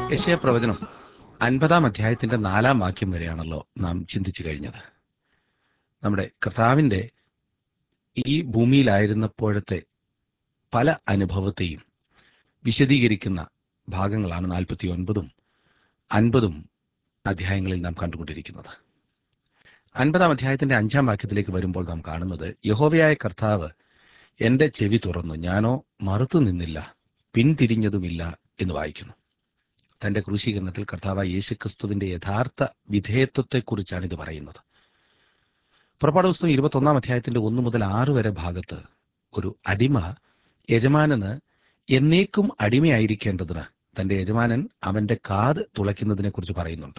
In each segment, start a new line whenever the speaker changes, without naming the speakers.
യശയ പ്രവചനം അൻപതാം അധ്യായത്തിന്റെ നാലാം വാക്യം വരെയാണല്ലോ നാം ചിന്തിച്ചു കഴിഞ്ഞത് നമ്മുടെ കർത്താവിന്റെ ഈ ഭൂമിയിലായിരുന്നപ്പോഴത്തെ പല അനുഭവത്തെയും വിശദീകരിക്കുന്ന ഭാഗങ്ങളാണ് നാൽപ്പത്തി ഒൻപതും അൻപതും അധ്യായങ്ങളിൽ നാം കണ്ടുകൊണ്ടിരിക്കുന്നത് അൻപതാം അധ്യായത്തിന്റെ അഞ്ചാം വാക്യത്തിലേക്ക് വരുമ്പോൾ നാം കാണുന്നത് യഹോവയായ കർത്താവ് എന്റെ ചെവി തുറന്നു ഞാനോ മറുത്തു നിന്നില്ല പിന്തിരിഞ്ഞതുമില്ല എന്ന് വായിക്കുന്നു തന്റെ ക്രൂശീകരണത്തിൽ കർത്താവായ യേശുക്രിസ്തുവിന്റെ യഥാർത്ഥ വിധേയത്വത്തെക്കുറിച്ചാണ് ഇത് പറയുന്നത് പുറപ്പാട് പുസ്തകം ഇരുപത്തൊന്നാം അധ്യായത്തിന്റെ ഒന്ന് മുതൽ ആറ് വരെ ഭാഗത്ത് ഒരു അടിമ യജമാനന് എന്നേക്കും അടിമയായിരിക്കേണ്ടതിന് തന്റെ യജമാനൻ അവന്റെ കാത് തുളയ്ക്കുന്നതിനെ കുറിച്ച് പറയുന്നുണ്ട്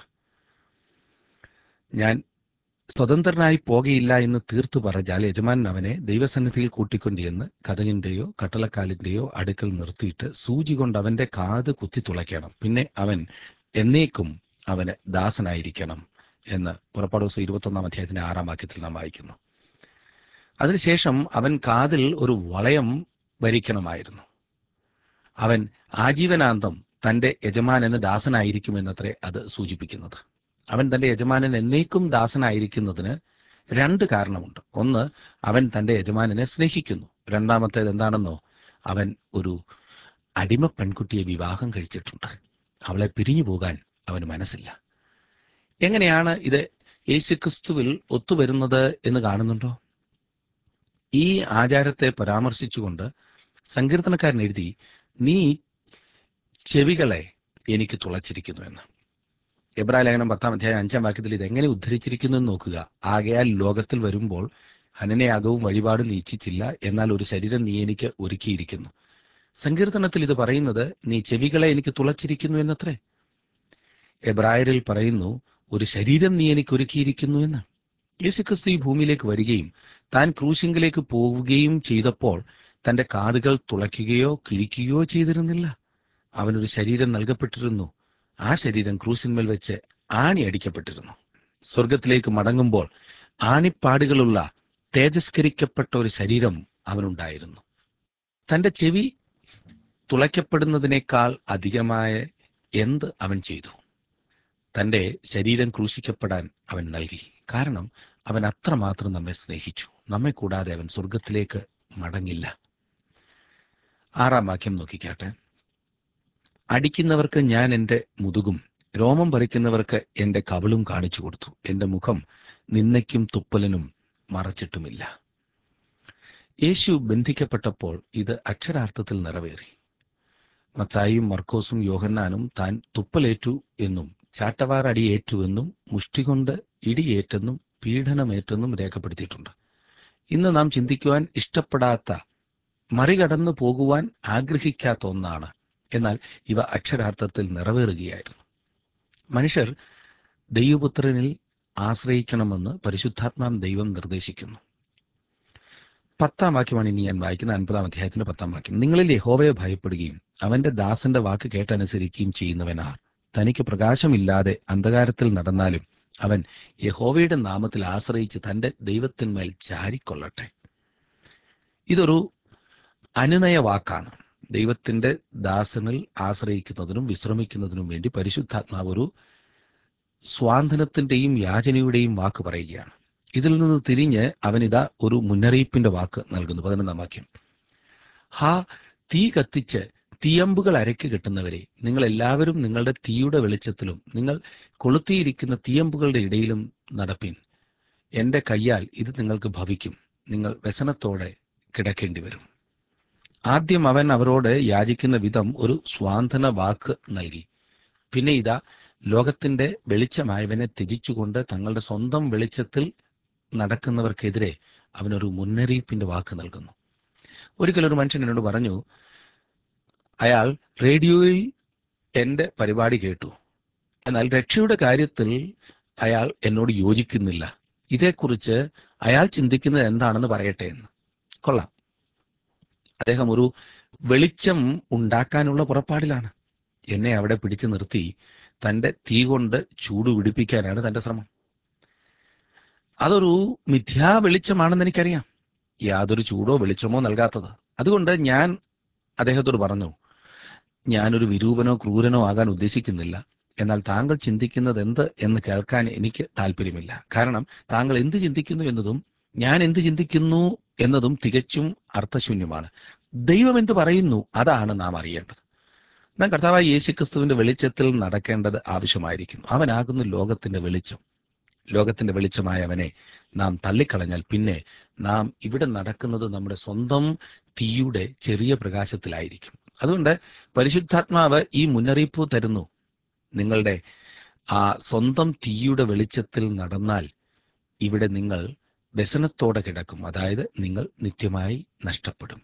ഞാൻ സ്വതന്ത്രനായി പോകയില്ല എന്ന് തീർത്തു പറഞ്ഞാൽ യജമാനൻ അവനെ ദൈവസന്നിധിയിൽ കൂട്ടിക്കൊണ്ടുചെന്ന് കഥകിന്റെയോ കട്ടളക്കാലിന്റെയോ അടുക്കൽ നിർത്തിയിട്ട് സൂചി കൊണ്ട് അവന്റെ കാത് കുത്തി തുളയ്ക്കണം പിന്നെ അവൻ എന്നേക്കും അവന് ദാസനായിരിക്കണം എന്ന് പുറപ്പാട് ദിവസം ഇരുപത്തൊന്നാം അധ്യായത്തിന്റെ ആറാം വാക്യത്തിൽ നാം വായിക്കുന്നു അതിനുശേഷം അവൻ കാതിൽ ഒരു വളയം വരിക്കണമായിരുന്നു അവൻ ആജീവനാന്തം തന്റെ യജമാനന് ദാസനായിരിക്കുമെന്നത്രേ അത് സൂചിപ്പിക്കുന്നത് അവൻ തന്റെ യജമാനൻ എന്നേക്കും ദാസനായിരിക്കുന്നതിന് രണ്ട് കാരണമുണ്ട് ഒന്ന് അവൻ തന്റെ യജമാനനെ സ്നേഹിക്കുന്നു രണ്ടാമത്തേത് എന്താണെന്നോ അവൻ ഒരു അടിമ പെൺകുട്ടിയെ വിവാഹം കഴിച്ചിട്ടുണ്ട് അവളെ പിരിഞ്ഞു പോകാൻ അവന് മനസ്സില്ല എങ്ങനെയാണ് ഇത് യേശുക്രിസ്തുവിൽ ഒത്തുവരുന്നത് എന്ന് കാണുന്നുണ്ടോ ഈ ആചാരത്തെ പരാമർശിച്ചുകൊണ്ട് സങ്കീർത്തനക്കാരൻ എഴുതി നീ ചെവികളെ എനിക്ക് തുളച്ചിരിക്കുന്നു എന്ന് എബ്രാ ലേഖനം പത്താം അധ്യായം അഞ്ചാം വാക്യത്തിൽ ഇത് എങ്ങനെ ഉദ്ധരിച്ചിരിക്കുന്നു എന്ന് നോക്കുക ആകയാൽ ലോകത്തിൽ വരുമ്പോൾ ഹനനയാഗവും വഴിപാടും നീ ഇച്ഛിച്ചില്ല എന്നാൽ ഒരു ശരീരം നീ എനിക്ക് ഒരുക്കിയിരിക്കുന്നു സങ്കീർത്തനത്തിൽ ഇത് പറയുന്നത് നീ ചെവികളെ എനിക്ക് തുളച്ചിരിക്കുന്നു എന്നത്രേ എബ്രായരിൽ പറയുന്നു ഒരു ശരീരം നീ എനിക്ക് ഒരുക്കിയിരിക്കുന്നു എന്ന് യേശുക്രിസ്തു ഈ ഭൂമിയിലേക്ക് വരികയും താൻ ക്രൂശിങ്കിലേക്ക് പോവുകയും ചെയ്തപ്പോൾ തന്റെ കാതുകൾ തുളയ്ക്കുകയോ കിഴിക്കുകയോ ചെയ്തിരുന്നില്ല അവനൊരു ശരീരം നൽകപ്പെട്ടിരുന്നു ആ ശരീരം ക്രൂശിന്മേൽ വെച്ച് ആണി അടിക്കപ്പെട്ടിരുന്നു സ്വർഗത്തിലേക്ക് മടങ്ങുമ്പോൾ ആണിപ്പാടുകളുള്ള തേജസ്കരിക്കപ്പെട്ട ഒരു ശരീരം അവനുണ്ടായിരുന്നു തന്റെ ചെവി തുളയ്ക്കപ്പെടുന്നതിനേക്കാൾ അധികമായ എന്ത് അവൻ ചെയ്തു തന്റെ ശരീരം ക്രൂശിക്കപ്പെടാൻ അവൻ നൽകി കാരണം അവൻ അത്രമാത്രം നമ്മെ സ്നേഹിച്ചു നമ്മെ കൂടാതെ അവൻ സ്വർഗത്തിലേക്ക് മടങ്ങില്ല ആറാം വാക്യം നോക്കിക്കാട്ടെ അടിക്കുന്നവർക്ക് ഞാൻ എൻ്റെ മുതുകും രോമം പറിക്കുന്നവർക്ക് എൻ്റെ കവിളും കാണിച്ചു കൊടുത്തു എൻ്റെ മുഖം നിന്നയ്ക്കും തുപ്പലിനും മറച്ചിട്ടുമില്ല യേശു ബന്ധിക്കപ്പെട്ടപ്പോൾ ഇത് അക്ഷരാർത്ഥത്തിൽ നിറവേറി മത്തായിയും മർക്കോസും യോഹന്നാനും താൻ തുപ്പലേറ്റു എന്നും ചാട്ടവാറടിയേറ്റു എന്നും മുഷ്ടികൊണ്ട് ഇടിയേറ്റെന്നും പീഡനമേറ്റെന്നും രേഖപ്പെടുത്തിയിട്ടുണ്ട് ഇന്ന് നാം ചിന്തിക്കുവാൻ ഇഷ്ടപ്പെടാത്ത മറികടന്നു പോകുവാൻ ആഗ്രഹിക്കാത്ത ഒന്നാണ് എന്നാൽ ഇവ അക്ഷരാർത്ഥത്തിൽ നിറവേറുകയായിരുന്നു മനുഷ്യർ ദൈവപുത്രനിൽ ആശ്രയിക്കണമെന്ന് പരിശുദ്ധാത്മാം ദൈവം നിർദ്ദേശിക്കുന്നു പത്താം വാക്യമാണ് ഇനി ഞാൻ വായിക്കുന്ന അൻപതാം അധ്യായത്തിന്റെ പത്താം വാക്യം നിങ്ങളിൽ യഹോവയെ ഭയപ്പെടുകയും അവന്റെ ദാസന്റെ വാക്ക് കേട്ടനുസരിക്കുകയും ചെയ്യുന്നവനാർ തനിക്ക് പ്രകാശമില്ലാതെ അന്ധകാരത്തിൽ നടന്നാലും അവൻ യഹോവയുടെ നാമത്തിൽ ആശ്രയിച്ച് തന്റെ ദൈവത്തിന്മേൽ ചാരിക്കൊള്ളട്ടെ ഇതൊരു അനുനയ വാക്കാണ് ദൈവത്തിന്റെ ദാസനിൽ ആശ്രയിക്കുന്നതിനും വിശ്രമിക്കുന്നതിനും വേണ്ടി പരിശുദ്ധാത്മാവ് ഒരു സ്വാന്തനത്തിന്റെയും യാചനയുടെയും വാക്ക് പറയുകയാണ് ഇതിൽ നിന്ന് തിരിഞ്ഞ് അവനിതാ ഒരു മുന്നറിയിപ്പിന്റെ വാക്ക് നൽകുന്നു പതിനൊന്നാം വാക്യം ഹാ തീ കത്തിച്ച് തീയമ്പുകൾ അരയ്ക്ക് കിട്ടുന്നവരെ നിങ്ങൾ എല്ലാവരും നിങ്ങളുടെ തീയുടെ വെളിച്ചത്തിലും നിങ്ങൾ കൊളുത്തിയിരിക്കുന്ന തീയമ്പുകളുടെ ഇടയിലും നടപ്പിൻ എന്റെ കയ്യാൽ ഇത് നിങ്ങൾക്ക് ഭവിക്കും നിങ്ങൾ വ്യസനത്തോടെ കിടക്കേണ്ടി വരും ആദ്യം അവൻ അവരോട് യാചിക്കുന്ന വിധം ഒരു സ്വാന്തന വാക്ക് നൽകി പിന്നെ ഇതാ ലോകത്തിന്റെ വെളിച്ചമായവനെ ത്യജിച്ചുകൊണ്ട് തങ്ങളുടെ സ്വന്തം വെളിച്ചത്തിൽ നടക്കുന്നവർക്കെതിരെ അവനൊരു മുന്നറിയിപ്പിന്റെ വാക്ക് നൽകുന്നു ഒരിക്കലൊരു മനുഷ്യൻ എന്നോട് പറഞ്ഞു അയാൾ റേഡിയോയിൽ എന്റെ പരിപാടി കേട്ടു എന്നാൽ രക്ഷയുടെ കാര്യത്തിൽ അയാൾ എന്നോട് യോജിക്കുന്നില്ല ഇതേക്കുറിച്ച് അയാൾ ചിന്തിക്കുന്നത് എന്താണെന്ന് പറയട്ടെ എന്ന് കൊള്ളാം അദ്ദേഹം ഒരു വെളിച്ചം ഉണ്ടാക്കാനുള്ള പുറപ്പാടിലാണ് എന്നെ അവിടെ പിടിച്ചു നിർത്തി തന്റെ തീ കൊണ്ട് ചൂട് പിടിപ്പിക്കാനാണ് തന്റെ ശ്രമം അതൊരു മിഥ്യാ വെളിച്ചമാണെന്ന് എനിക്കറിയാം യാതൊരു ചൂടോ വെളിച്ചമോ നൽകാത്തത് അതുകൊണ്ട് ഞാൻ അദ്ദേഹത്തോട് പറഞ്ഞു ഞാനൊരു വിരൂപനോ ക്രൂരനോ ആകാൻ ഉദ്ദേശിക്കുന്നില്ല എന്നാൽ താങ്കൾ ചിന്തിക്കുന്നത് എന്ത് എന്ന് കേൾക്കാൻ എനിക്ക് താല്പര്യമില്ല കാരണം താങ്കൾ എന്ത് ചിന്തിക്കുന്നു എന്നതും ഞാൻ എന്ത് ചിന്തിക്കുന്നു എന്നതും തികച്ചും അർത്ഥശൂന്യമാണ് ദൈവം എന്ത് പറയുന്നു അതാണ് നാം അറിയേണ്ടത് നാം കർത്താവായ യേശുക്രിസ്തുവിന്റെ വെളിച്ചത്തിൽ നടക്കേണ്ടത് ആവശ്യമായിരിക്കുന്നു അവനാകുന്നു ലോകത്തിന്റെ വെളിച്ചം ലോകത്തിന്റെ വെളിച്ചമായ അവനെ നാം തള്ളിക്കളഞ്ഞാൽ പിന്നെ നാം ഇവിടെ നടക്കുന്നത് നമ്മുടെ സ്വന്തം തീയുടെ ചെറിയ പ്രകാശത്തിലായിരിക്കും അതുകൊണ്ട് പരിശുദ്ധാത്മാവ് ഈ മുന്നറിയിപ്പ് തരുന്നു നിങ്ങളുടെ ആ സ്വന്തം തീയുടെ വെളിച്ചത്തിൽ നടന്നാൽ ഇവിടെ നിങ്ങൾ വ്യസനത്തോടെ കിടക്കും അതായത് നിങ്ങൾ നിത്യമായി നഷ്ടപ്പെടും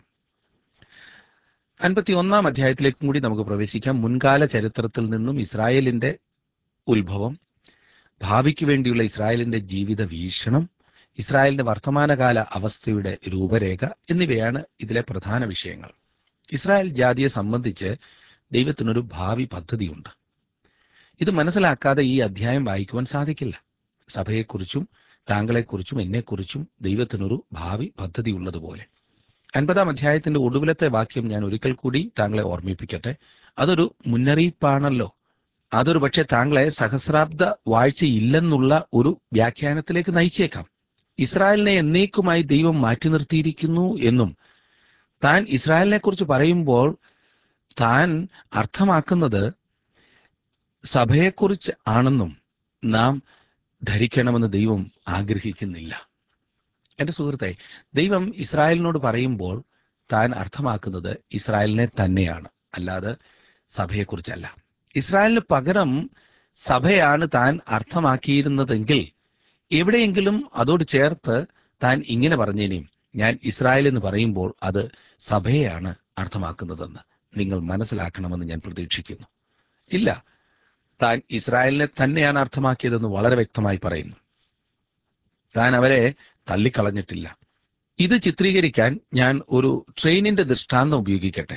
അൻപത്തി ഒന്നാം അധ്യായത്തിലേക്കും കൂടി നമുക്ക് പ്രവേശിക്കാം മുൻകാല ചരിത്രത്തിൽ നിന്നും ഇസ്രായേലിന്റെ ഉത്ഭവം ഭാവിക്ക് വേണ്ടിയുള്ള ഇസ്രായേലിന്റെ ജീവിത വീക്ഷണം ഇസ്രായേലിന്റെ വർത്തമാനകാല അവസ്ഥയുടെ രൂപരേഖ എന്നിവയാണ് ഇതിലെ പ്രധാന വിഷയങ്ങൾ ഇസ്രായേൽ ജാതിയെ സംബന്ധിച്ച് ദൈവത്തിനൊരു ഭാവി പദ്ധതിയുണ്ട് ഇത് മനസ്സിലാക്കാതെ ഈ അധ്യായം വായിക്കുവാൻ സാധിക്കില്ല സഭയെക്കുറിച്ചും താങ്കളെക്കുറിച്ചും എന്നെക്കുറിച്ചും ദൈവത്തിനൊരു ഭാവി പദ്ധതി ഉള്ളതുപോലെ അൻപതാം അധ്യായത്തിന്റെ ഒടുവിലത്തെ വാക്യം ഞാൻ ഒരിക്കൽ കൂടി താങ്കളെ ഓർമ്മിപ്പിക്കട്ടെ അതൊരു മുന്നറിയിപ്പാണല്ലോ അതൊരു പക്ഷേ താങ്കളെ സഹസ്രാബ്ദ വാഴ്ചയില്ലെന്നുള്ള ഒരു വ്യാഖ്യാനത്തിലേക്ക് നയിച്ചേക്കാം ഇസ്രായേലിനെ എന്നേക്കുമായി ദൈവം മാറ്റി നിർത്തിയിരിക്കുന്നു എന്നും താൻ ഇസ്രായേലിനെ കുറിച്ച് പറയുമ്പോൾ താൻ അർത്ഥമാക്കുന്നത് സഭയെക്കുറിച്ച് ആണെന്നും നാം ധരിക്കണമെന്ന് ദൈവം ആഗ്രഹിക്കുന്നില്ല എന്റെ സുഹൃത്തെ ദൈവം ഇസ്രായേലിനോട് പറയുമ്പോൾ താൻ അർത്ഥമാക്കുന്നത് ഇസ്രായേലിനെ തന്നെയാണ് അല്ലാതെ സഭയെക്കുറിച്ചല്ല ഇസ്രായേലിന് പകരം സഭയാണ് താൻ അർത്ഥമാക്കിയിരുന്നതെങ്കിൽ എവിടെയെങ്കിലും അതോട് ചേർത്ത് താൻ ഇങ്ങനെ പറഞ്ഞേനെയും ഞാൻ ഇസ്രായേൽ എന്ന് പറയുമ്പോൾ അത് സഭയെയാണ് അർത്ഥമാക്കുന്നതെന്ന് നിങ്ങൾ മനസ്സിലാക്കണമെന്ന് ഞാൻ പ്രതീക്ഷിക്കുന്നു ഇല്ല താൻ ഇസ്രായേലിനെ തന്നെയാണ് അർത്ഥമാക്കിയതെന്ന് വളരെ വ്യക്തമായി പറയുന്നു താൻ അവരെ തള്ളിക്കളഞ്ഞിട്ടില്ല ഇത് ചിത്രീകരിക്കാൻ ഞാൻ ഒരു ട്രെയിനിന്റെ ദൃഷ്ടാന്തം ഉപയോഗിക്കട്ടെ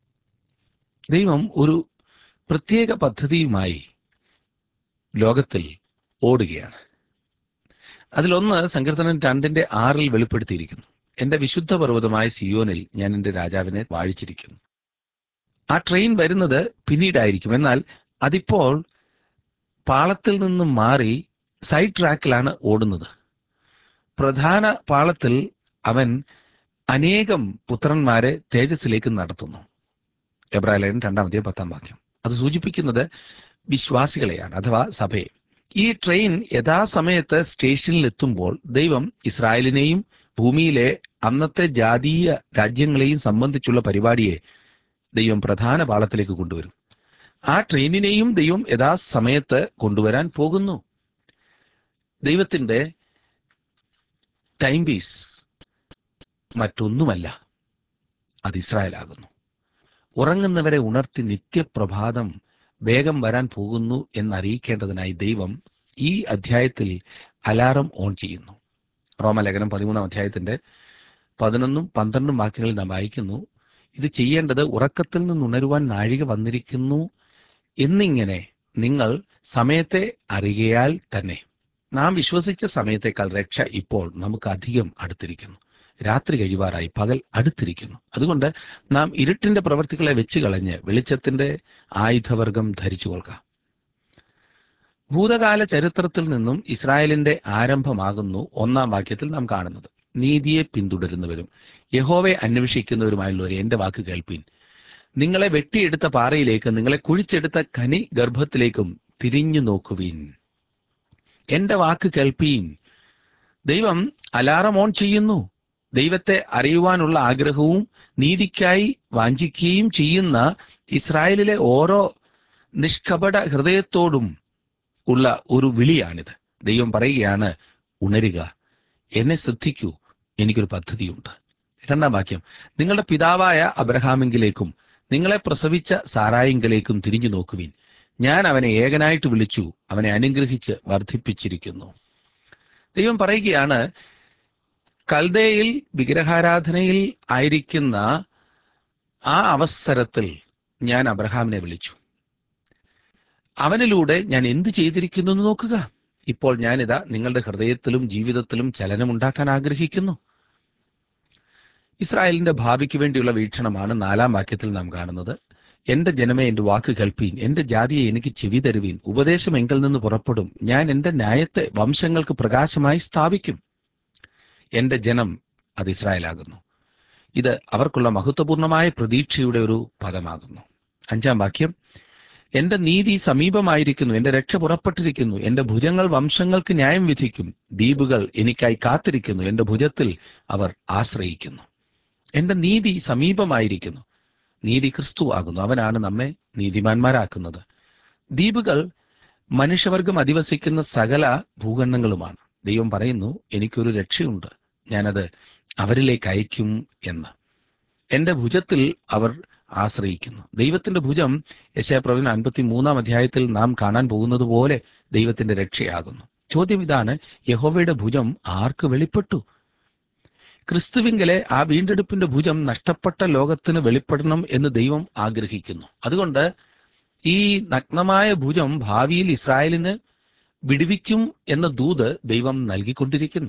ദൈവം ഒരു പ്രത്യേക പദ്ധതിയുമായി ലോകത്തിൽ ഓടുകയാണ് അതിലൊന്ന് സങ്കീർത്തനം രണ്ടിന്റെ ആറിൽ വെളിപ്പെടുത്തിയിരിക്കുന്നു എന്റെ വിശുദ്ധ പർവ്വതമായ സിയോനിൽ ഞാൻ എന്റെ രാജാവിനെ വാഴിച്ചിരിക്കുന്നു ആ ട്രെയിൻ വരുന്നത് പിന്നീടായിരിക്കും എന്നാൽ അതിപ്പോൾ പാളത്തിൽ നിന്നും മാറി സൈഡ് ട്രാക്കിലാണ് ഓടുന്നത് പ്രധാന പാളത്തിൽ അവൻ അനേകം പുത്രന്മാരെ തേജസ്സിലേക്ക് നടത്തുന്നു എബ്രാഹിം രണ്ടാമത്തെ പത്താം വാക്യം അത് സൂചിപ്പിക്കുന്നത് വിശ്വാസികളെയാണ് അഥവാ സഭയെ ഈ ട്രെയിൻ യഥാസമയത്ത് സ്റ്റേഷനിൽ എത്തുമ്പോൾ ദൈവം ഇസ്രായേലിനെയും ഭൂമിയിലെ അന്നത്തെ ജാതീയ രാജ്യങ്ങളെയും സംബന്ധിച്ചുള്ള പരിപാടിയെ ദൈവം പ്രധാന പാളത്തിലേക്ക് കൊണ്ടുവരും ആ ട്രെയിനിനെയും ദൈവം യഥാസമയത്ത് കൊണ്ടുവരാൻ പോകുന്നു ദൈവത്തിന്റെ ടൈം പീസ് മറ്റൊന്നുമല്ല അത് ഇസ്രായേലാകുന്നു ഉറങ്ങുന്നവരെ ഉണർത്തി നിത്യപ്രഭാതം വേഗം വരാൻ പോകുന്നു എന്നറിയിക്കേണ്ടതിനായി ദൈവം ഈ അധ്യായത്തിൽ അലാറം ഓൺ ചെയ്യുന്നു റോമലേഖനം പതിമൂന്നാം അധ്യായത്തിന്റെ പതിനൊന്നും പന്ത്രണ്ടും വാക്യങ്ങളിൽ നാം വായിക്കുന്നു ഇത് ചെയ്യേണ്ടത് ഉറക്കത്തിൽ നിന്ന് ഉണരുവാൻ നാഴിക വന്നിരിക്കുന്നു എന്നിങ്ങനെ നിങ്ങൾ സമയത്തെ അറിയയാൽ തന്നെ നാം വിശ്വസിച്ച സമയത്തേക്കാൾ രക്ഷ ഇപ്പോൾ നമുക്ക് അധികം അടുത്തിരിക്കുന്നു രാത്രി കഴിവാറായി പകൽ അടുത്തിരിക്കുന്നു അതുകൊണ്ട് നാം ഇരുട്ടിന്റെ പ്രവൃത്തികളെ വെച്ച് കളഞ്ഞ് വെളിച്ചത്തിന്റെ ആയുധവർഗം ധരിച്ചു കൊള്ളുക ഭൂതകാല ചരിത്രത്തിൽ നിന്നും ഇസ്രായേലിന്റെ ആരംഭമാകുന്നു ഒന്നാം വാക്യത്തിൽ നാം കാണുന്നത് നീതിയെ പിന്തുടരുന്നവരും യഹോവെ അന്വേഷിക്കുന്നവരുമായുള്ളവർ എന്റെ വാക്ക് കേൾപ്പീൻ നിങ്ങളെ വെട്ടിയെടുത്ത പാറയിലേക്ക് നിങ്ങളെ കുഴിച്ചെടുത്ത ഖനി ഗർഭത്തിലേക്കും തിരിഞ്ഞു നോക്കുവീൻ എന്റെ വാക്ക് കേൾപ്പീൻ ദൈവം അലാറം ഓൺ ചെയ്യുന്നു ദൈവത്തെ അറിയുവാനുള്ള ആഗ്രഹവും നീതിക്കായി വാഞ്ചിക്കുകയും ചെയ്യുന്ന ഇസ്രായേലിലെ ഓരോ നിഷ്കപട ഹൃദയത്തോടും ഉള്ള ഒരു വിളിയാണിത് ദൈവം പറയുകയാണ് ഉണരുക എന്നെ ശ്രദ്ധിക്കൂ എനിക്കൊരു പദ്ധതിയുണ്ട് രണ്ടാം വാക്യം നിങ്ങളുടെ പിതാവായ അബ്രഹാമിങ്കിലേക്കും നിങ്ങളെ പ്രസവിച്ച സാറായിങ്കിലേക്കും തിരിഞ്ഞു നോക്കുവിൻ ഞാൻ അവനെ ഏകനായിട്ട് വിളിച്ചു അവനെ അനുഗ്രഹിച്ച് വർദ്ധിപ്പിച്ചിരിക്കുന്നു ദൈവം പറയുകയാണ് കൽദയിൽ വിഗ്രഹാരാധനയിൽ ആയിരിക്കുന്ന ആ അവസരത്തിൽ ഞാൻ അബ്രഹാമിനെ വിളിച്ചു അവനിലൂടെ ഞാൻ എന്ത് ചെയ്തിരിക്കുന്നു എന്ന് നോക്കുക ഇപ്പോൾ ഞാനിതാ നിങ്ങളുടെ ഹൃദയത്തിലും ജീവിതത്തിലും ചലനമുണ്ടാക്കാൻ ആഗ്രഹിക്കുന്നു ഇസ്രായേലിന്റെ ഭാവിക്ക് വേണ്ടിയുള്ള വീക്ഷണമാണ് നാലാം വാക്യത്തിൽ നാം കാണുന്നത് എന്റെ ജനമേ എന്റെ വാക്ക് കേൾപ്പീൻ എന്റെ ജാതിയെ എനിക്ക് ചെവി തരുവീൻ ഉപദേശം എങ്കിൽ നിന്ന് പുറപ്പെടും ഞാൻ എന്റെ ന്യായത്തെ വംശങ്ങൾക്ക് പ്രകാശമായി സ്ഥാപിക്കും എന്റെ ജനം അത് ഇസ്രായേലാകുന്നു ഇത് അവർക്കുള്ള മഹത്വപൂർണമായ പ്രതീക്ഷയുടെ ഒരു പദമാകുന്നു അഞ്ചാം വാക്യം എന്റെ നീതി സമീപമായിരിക്കുന്നു എന്റെ രക്ഷ പുറപ്പെട്ടിരിക്കുന്നു എന്റെ ഭുജങ്ങൾ വംശങ്ങൾക്ക് ന്യായം വിധിക്കും ദ്വീപുകൾ എനിക്കായി കാത്തിരിക്കുന്നു എന്റെ ഭുജത്തിൽ അവർ ആശ്രയിക്കുന്നു എന്റെ നീതി സമീപമായിരിക്കുന്നു നീതി ക്രിസ്തു ആകുന്നു അവനാണ് നമ്മെ നീതിമാന്മാരാക്കുന്നത് ദ്വീപുകൾ മനുഷ്യവർഗം അധിവസിക്കുന്ന സകല ഭൂഖണ്ഡങ്ങളുമാണ് ദൈവം പറയുന്നു എനിക്കൊരു രക്ഷയുണ്ട് ഞാനത് അവരിലേക്ക് അയക്കും എന്ന് എന്റെ ഭുജത്തിൽ അവർ ആശ്രയിക്കുന്നു ദൈവത്തിന്റെ ഭുജം യശയപ്രവചന അൻപത്തി മൂന്നാം അധ്യായത്തിൽ നാം കാണാൻ പോകുന്നത് പോലെ ദൈവത്തിന്റെ രക്ഷയാകുന്നു ചോദ്യം ഇതാണ് യഹോവയുടെ ഭുജം ആർക്ക് വെളിപ്പെട്ടു ക്രിസ്തുവിങ്കലെ ആ വീണ്ടെടുപ്പിന്റെ ഭുജം നഷ്ടപ്പെട്ട ലോകത്തിന് വെളിപ്പെടണം എന്ന് ദൈവം ആഗ്രഹിക്കുന്നു അതുകൊണ്ട് ഈ നഗ്നമായ ഭുജം ഭാവിയിൽ ഇസ്രായേലിന് വിടുവിക്കും എന്ന ദൂത് ദൈവം നൽകിക്കൊണ്ടിരിക്കുന്നു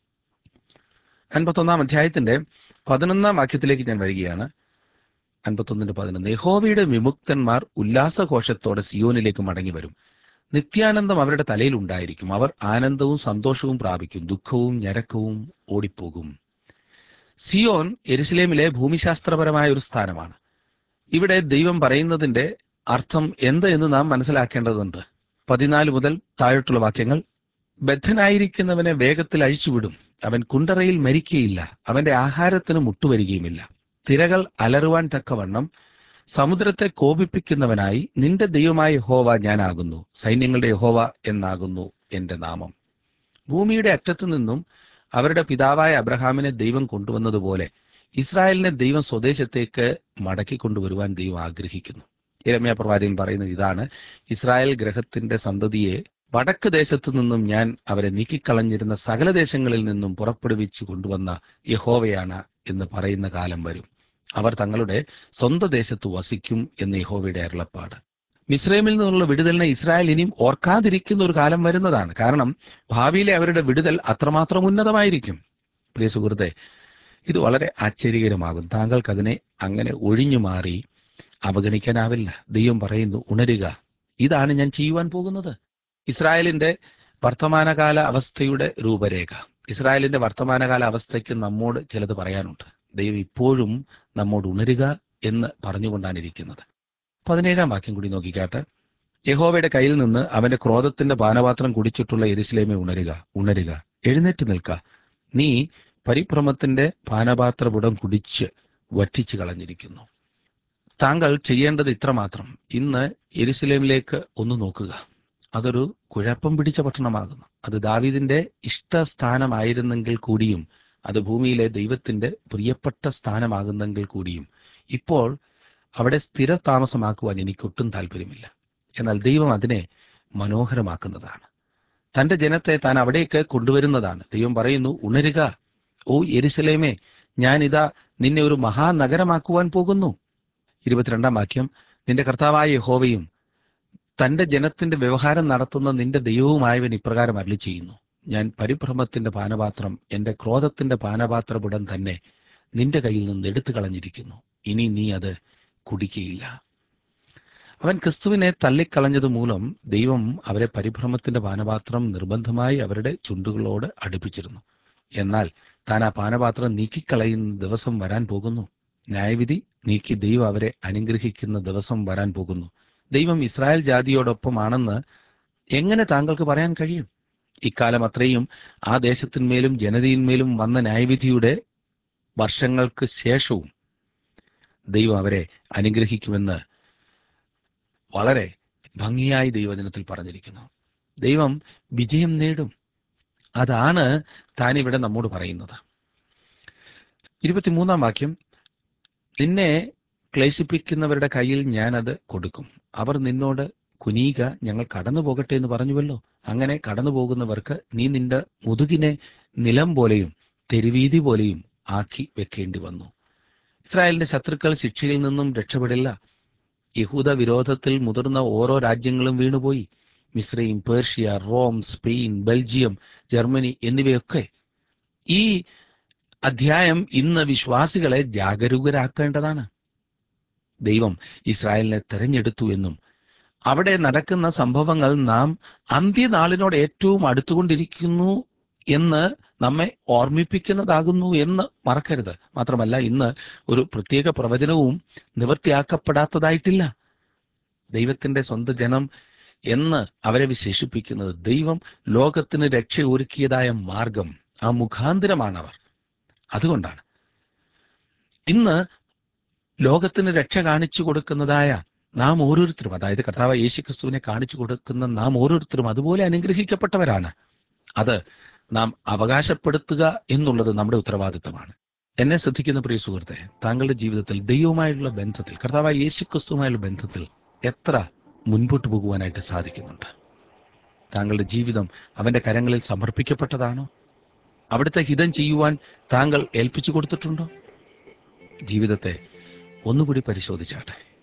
അൻപത്തൊന്നാം അധ്യായത്തിന്റെ പതിനൊന്നാം വാക്യത്തിലേക്ക് ഞാൻ വരികയാണ് അൻപത്തൊന്നിന്റെ പതിനൊന്ന് യഹോവയുടെ വിമുക്തന്മാർ ഉല്ലാസഘോഷത്തോടെ സിയോനിലേക്ക് മടങ്ങി വരും നിത്യാനന്ദം അവരുടെ തലയിൽ ഉണ്ടായിരിക്കും അവർ ആനന്ദവും സന്തോഷവും പ്രാപിക്കും ദുഃഖവും ഞരക്കവും ഓടിപ്പോകും സിയോൻ എരുസലേമിലെ ഭൂമിശാസ്ത്രപരമായ ഒരു സ്ഥാനമാണ് ഇവിടെ ദൈവം പറയുന്നതിന്റെ അർത്ഥം എന്ത് എന്ന് നാം മനസ്സിലാക്കേണ്ടതുണ്ട് പതിനാല് മുതൽ താഴോട്ടുള്ള വാക്യങ്ങൾ ബദ്ധനായിരിക്കുന്നവനെ വേഗത്തിൽ അഴിച്ചുവിടും അവൻ കുണ്ടറയിൽ മരിക്കുകയില്ല അവന്റെ ആഹാരത്തിന് മുട്ടുവരികയുമില്ല തിരകൾ അലറുവാൻ തക്കവണ്ണം സമുദ്രത്തെ കോപിപ്പിക്കുന്നവനായി നിന്റെ ദൈവമായ യഹോവ ഞാനാകുന്നു സൈന്യങ്ങളുടെ യഹോവ എന്നാകുന്നു എന്റെ നാമം ഭൂമിയുടെ അറ്റത്തു നിന്നും അവരുടെ പിതാവായ അബ്രഹാമിനെ ദൈവം കൊണ്ടുവന്നതുപോലെ ഇസ്രായേലിനെ ദൈവം സ്വദേശത്തേക്ക് മടക്കി കൊണ്ടുവരുവാൻ ദൈവം ആഗ്രഹിക്കുന്നു ഇരമ്യ പ്രവാചകൻ പറയുന്നത് ഇതാണ് ഇസ്രായേൽ ഗ്രഹത്തിന്റെ സന്തതിയെ വടക്ക് ദേശത്തു നിന്നും ഞാൻ അവരെ നീക്കിക്കളഞ്ഞിരുന്ന സകല ദേശങ്ങളിൽ നിന്നും പുറപ്പെടുവിച്ചു കൊണ്ടുവന്ന യഹോവയാണ് എന്ന് പറയുന്ന കാലം വരും അവർ തങ്ങളുടെ സ്വന്തം ദേശത്ത് വസിക്കും എന്ന് യഹോവയുടെ അരുളപ്പാട് മിസ്രൈമിൽ നിന്നുള്ള വിടുതലിനെ ഇസ്രായേൽ ഇനിയും ഓർക്കാതിരിക്കുന്ന ഒരു കാലം വരുന്നതാണ് കാരണം ഭാവിയിലെ അവരുടെ വിടുതൽ അത്രമാത്രം ഉന്നതമായിരിക്കും പ്രിയ സുഹൃത്തെ ഇത് വളരെ ആശ്ചര്യകരമാകും താങ്കൾക്ക് അതിനെ അങ്ങനെ ഒഴിഞ്ഞു മാറി അവഗണിക്കാനാവില്ല ദൈവം പറയുന്നു ഉണരുക ഇതാണ് ഞാൻ ചെയ്യുവാൻ പോകുന്നത് ഇസ്രായേലിന്റെ വർത്തമാനകാല അവസ്ഥയുടെ രൂപരേഖ ഇസ്രായേലിന്റെ വർത്തമാനകാല അവസ്ഥയ്ക്ക് നമ്മോട് ചിലത് പറയാനുണ്ട് ദൈവം ഇപ്പോഴും നമ്മോട് ഉണരുക എന്ന് പറഞ്ഞുകൊണ്ടാണ് ഇരിക്കുന്നത് പതിനേഴാം വാക്യം കൂടി നോക്കിക്കാട്ടെ യഹോവയുടെ കയ്യിൽ നിന്ന് അവന്റെ ക്രോധത്തിന്റെ പാനപാത്രം കുടിച്ചിട്ടുള്ള എരുസലേമെ ഉണരുക ഉണരുക എഴുന്നേറ്റ് നിൽക്ക നീ പരിഭ്രമത്തിന്റെ പാനപാത്രപുടം കുടിച്ച് വറ്റിച്ചു കളഞ്ഞിരിക്കുന്നു താങ്കൾ ചെയ്യേണ്ടത് ഇത്രമാത്രം ഇന്ന് എരുസലേമിലേക്ക് ഒന്ന് നോക്കുക അതൊരു കുഴപ്പം പിടിച്ച പട്ടണമാകുന്നു അത് ദാവീദിന്റെ ഇഷ്ടസ്ഥാനമായിരുന്നെങ്കിൽ കൂടിയും അത് ഭൂമിയിലെ ദൈവത്തിന്റെ പ്രിയപ്പെട്ട സ്ഥാനമാകുന്നെങ്കിൽ കൂടിയും ഇപ്പോൾ അവിടെ സ്ഥിര താമസമാക്കുവാൻ എനിക്കൊട്ടും താല്പര്യമില്ല എന്നാൽ ദൈവം അതിനെ മനോഹരമാക്കുന്നതാണ് തന്റെ ജനത്തെ താൻ അവിടേക്ക് കൊണ്ടുവരുന്നതാണ് ദൈവം പറയുന്നു ഉണരുക ഓ എരുസലേമേ ഞാനിതാ നിന്നെ ഒരു മഹാനഗരമാക്കുവാൻ പോകുന്നു ഇരുപത്തിരണ്ടാം വാക്യം നിന്റെ കർത്താവായ യഹോവയും തന്റെ ജനത്തിന്റെ വ്യവഹാരം നടത്തുന്ന നിന്റെ ദൈവവുമായവൻ ഇപ്രകാരം അരളി ചെയ്യുന്നു ഞാൻ പരിഭ്രമത്തിന്റെ പാനപാത്രം എന്റെ ക്രോധത്തിന്റെ പാനപാത്രപുടം തന്നെ നിന്റെ കയ്യിൽ നിന്ന് എടുത്തു കളഞ്ഞിരിക്കുന്നു ഇനി നീ അത് കുടിക്കയില്ല അവൻ ക്രിസ്തുവിനെ തള്ളിക്കളഞ്ഞത് മൂലം ദൈവം അവരെ പരിഭ്രമത്തിന്റെ പാനപാത്രം നിർബന്ധമായി അവരുടെ ചുണ്ടുകളോട് അടുപ്പിച്ചിരുന്നു എന്നാൽ താൻ ആ പാനപാത്രം നീക്കിക്കളയുന്ന ദിവസം വരാൻ പോകുന്നു ന്യായവിധി നീക്കി ദൈവം അവരെ അനുഗ്രഹിക്കുന്ന ദിവസം വരാൻ പോകുന്നു ദൈവം ഇസ്രായേൽ ജാതിയോടൊപ്പമാണെന്ന് എങ്ങനെ താങ്കൾക്ക് പറയാൻ കഴിയും ഇക്കാലം അത്രയും ആ ദേശത്തിന്മേലും ജനതയിന്മേലും വന്ന ന്യായവിധിയുടെ വർഷങ്ങൾക്ക് ശേഷവും ദൈവം അവരെ അനുഗ്രഹിക്കുമെന്ന് വളരെ ഭംഗിയായി ദൈവജനത്തിൽ പറഞ്ഞിരിക്കുന്നു ദൈവം വിജയം നേടും അതാണ് താൻ ഇവിടെ നമ്മോട് പറയുന്നത് ഇരുപത്തിമൂന്നാം വാക്യം നിന്നെ ക്ലേശിപ്പിക്കുന്നവരുടെ കയ്യിൽ ഞാനത് കൊടുക്കും അവർ നിന്നോട് കുനീക ഞങ്ങൾ കടന്നു പോകട്ടെ എന്ന് പറഞ്ഞുവല്ലോ അങ്ങനെ കടന്നു പോകുന്നവർക്ക് നീ നിന്റെ മുതുകിനെ നിലം പോലെയും തെരുവീതി പോലെയും ആക്കി വെക്കേണ്ടി വന്നു ഇസ്രായേലിന്റെ ശത്രുക്കൾ ശിക്ഷയിൽ നിന്നും രക്ഷപ്പെടില്ല യഹൂദ വിരോധത്തിൽ മുതിർന്ന ഓരോ രാജ്യങ്ങളും വീണുപോയി Mizraim Persia Rome Spain Belgium Germany എന്നിവയൊക്കെ ഈ അധ്യായം ഇന്ന് വിശ്വാസികളെ ജാഗരൂകരാക്കേണ്ടതാണ് ദൈവം ഇസ്രായേലിനെ തെരഞ്ഞെടുത്തു എന്നും അവിടെ നടക്കുന്ന സംഭവങ്ങൾ നാം അന്ത്യനാളിനോട് ഏറ്റവും അടുത്തുകൊണ്ടിരിക്കുന്നു എന്ന് നമ്മെ ഓർമ്മിപ്പിക്കുന്നതാകുന്നു എന്ന് മറക്കരുത് മാത്രമല്ല ഇന്ന് ഒരു പ്രത്യേക പ്രവചനവും നിവൃത്തിയാക്കപ്പെടാത്തതായിട്ടില്ല ദൈവത്തിന്റെ സ്വന്തം ജനം എന്ന് അവരെ വിശേഷിപ്പിക്കുന്നത് ദൈവം ലോകത്തിന് രക്ഷ ഒരുക്കിയതായ മാർഗം ആ മുഖാന്തരമാണവർ അതുകൊണ്ടാണ് ഇന്ന് ലോകത്തിന് രക്ഷ കാണിച്ചു കൊടുക്കുന്നതായ നാം ഓരോരുത്തരും അതായത് കർത്താവ് യേശുക്രിസ്തുവിനെ കാണിച്ചു കൊടുക്കുന്ന നാം ഓരോരുത്തരും അതുപോലെ അനുഗ്രഹിക്കപ്പെട്ടവരാണ് അത് നാം അവകാശപ്പെടുത്തുക എന്നുള്ളത് നമ്മുടെ ഉത്തരവാദിത്തമാണ് എന്നെ ശ്രദ്ധിക്കുന്ന പ്രിയ സുഹൃത്തെ താങ്കളുടെ ജീവിതത്തിൽ ദൈവവുമായുള്ള ബന്ധത്തിൽ കർത്താവായ യേശുക്രിസ്തുവുമായുള്ള ബന്ധത്തിൽ എത്ര മുൻപോട്ട് പോകുവാനായിട്ട് സാധിക്കുന്നുണ്ട് താങ്കളുടെ ജീവിതം അവന്റെ കരങ്ങളിൽ സമർപ്പിക്കപ്പെട്ടതാണോ അവിടുത്തെ ഹിതം ചെയ്യുവാൻ താങ്കൾ ഏൽപ്പിച്ചു കൊടുത്തിട്ടുണ്ടോ ജീവിതത്തെ ഒന്നുകൂടി പരിശോധിച്ചാട്ടെ